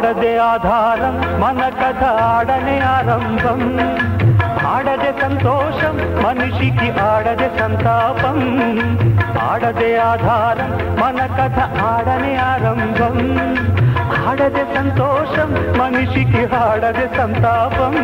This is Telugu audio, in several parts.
ఆడదే ఆధారం మన కథ ఆడనే ఆరంభం ఆడదే సంతోషం మనిషికి ఆడదే సంతాపం ఆడదే ఆధారం మన కథ ఆడనే ఆరంభం ఆడదే సంతోషం మనిషికి ఆడదే సంతాపం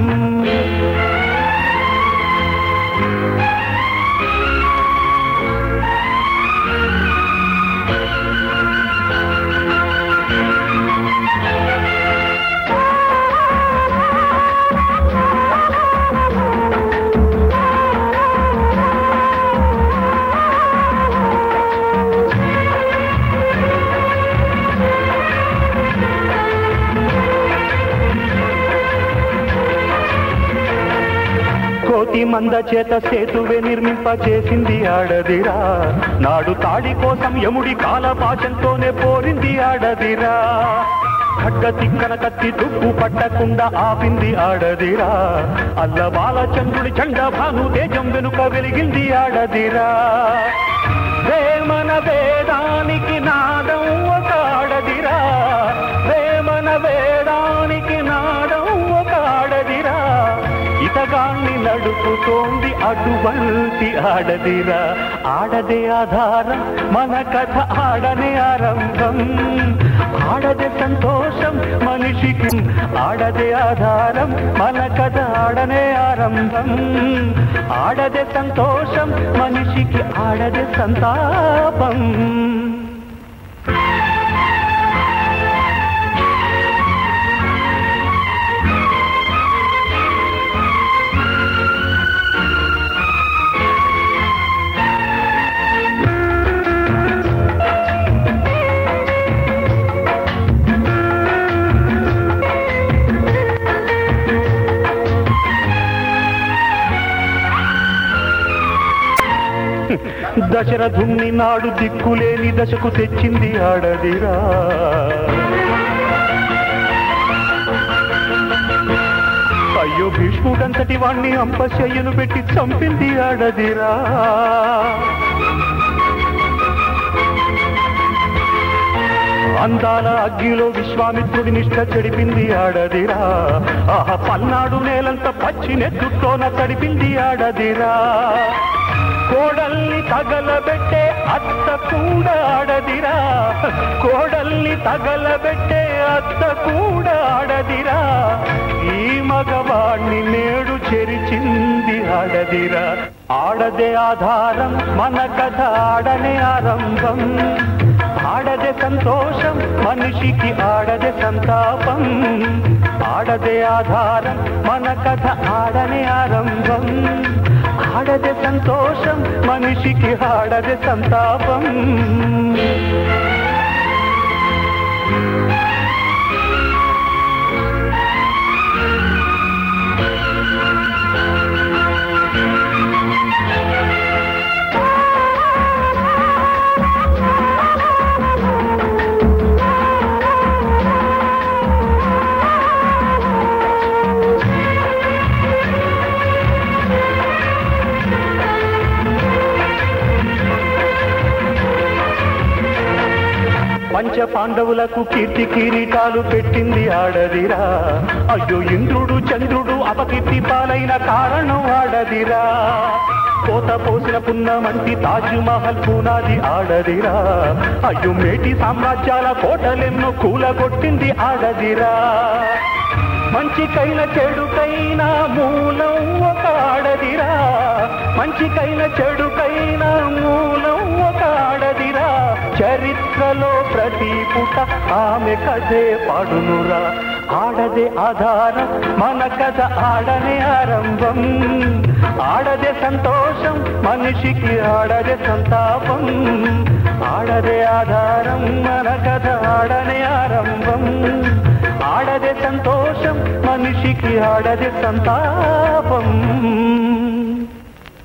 కోటి మంద చేత సేతువే నిర్మింప చేసింది ఆడదిరా నాడు తాడి కోసం యముడి కాలపాశంతోనే పోరింది ఆడదిరా ఖడ్గ తిక్కన కత్తి తుప్పు పట్టకుండా ఆపింది ఆడదిరా అల్ల బాలచంద్రుడి చండ భాను తేజం వెనుక వెలిగింది ఆడదిరా వేమన వేదానికి నాదం ఒక ఆడదిరా వేమన వేదానికి నాదం ఒక ఆడదిరా ఇతగాన్ని నడుపుతోంది అటువంటి ఆడదిరా ఆడదే ఆధారం మన కథ ఆడనే ఆరంభం ఆడదే సంతోషం మనిషికి ఆడదే ఆధారం మన కథ ఆడనే ఆరంభం ఆడదే సంతోషం మనిషికి ఆడదే సంతాపం దశరథుణ్ణి నాడు దిక్కులేని దశకు తెచ్చింది ఆడదిరా అయ్యో భీష్ముడంతటి వాణ్ణి అంపశయ్యను పెట్టి చంపింది ఆడదిరా అందాల అగ్గిలో విశ్వామిత్రుడి నిష్ట చెడిపింది ఆడదిరా ఆహా పల్నాడు నేలంత పచ్చి నెత్తుతోన తడిపింది ఆడదిరా కోడల్ని తగలబెట్టే అత్త కూడా ఆడదిరా కోడల్ని తగలబెట్టే అత్త కూడా ఆడదిరా ఈ మగవాణ్ణి నేడు చెరిచింది ఆడదిరా ఆడదే ఆధారం మన కథ ఆడనే ఆరంభం ఆడదే సంతోషం మనిషికి ఆడదే సంతాపం ఆడదే ఆధారం మన కథ ఆడనే ఆరంభం ఆడదే సంతోషం మనిషికి ఆడదే సంతాపం పంచ పాండవులకు కీర్తి కిరీటాలు పెట్టింది ఆడదిరా అయ్యో ఇంద్రుడు చంద్రుడు అపకీర్తి పాలైన కారణం ఆడదిరా కోత పోసిన పున్నమంటి తాజ్ మహల్ పునాది ఆడదిరా అయ్యో మేటి సామ్రాజ్యాల కోటలెన్నో కూలగొట్టింది ఆడదిరా మంచికైన చెడుకైన మూలం ఒక ఆడదిరా మంచికైన చెడుకైన మూలం ఒక ఆడదిరా చరిత్రలో ప్రతి పుట ఆమె కథే పాడునురా ఆడదే ఆధారం మన కథ ఆడనే ఆరంభం ఆడదే సంతోషం మనిషికి ఆడదే సంతాపం ఆడదే ఆధారం మన కథ ఆడనే ఆరంభం ఆడదే సంతోషం మనిషికి ఆడదే సంతాపం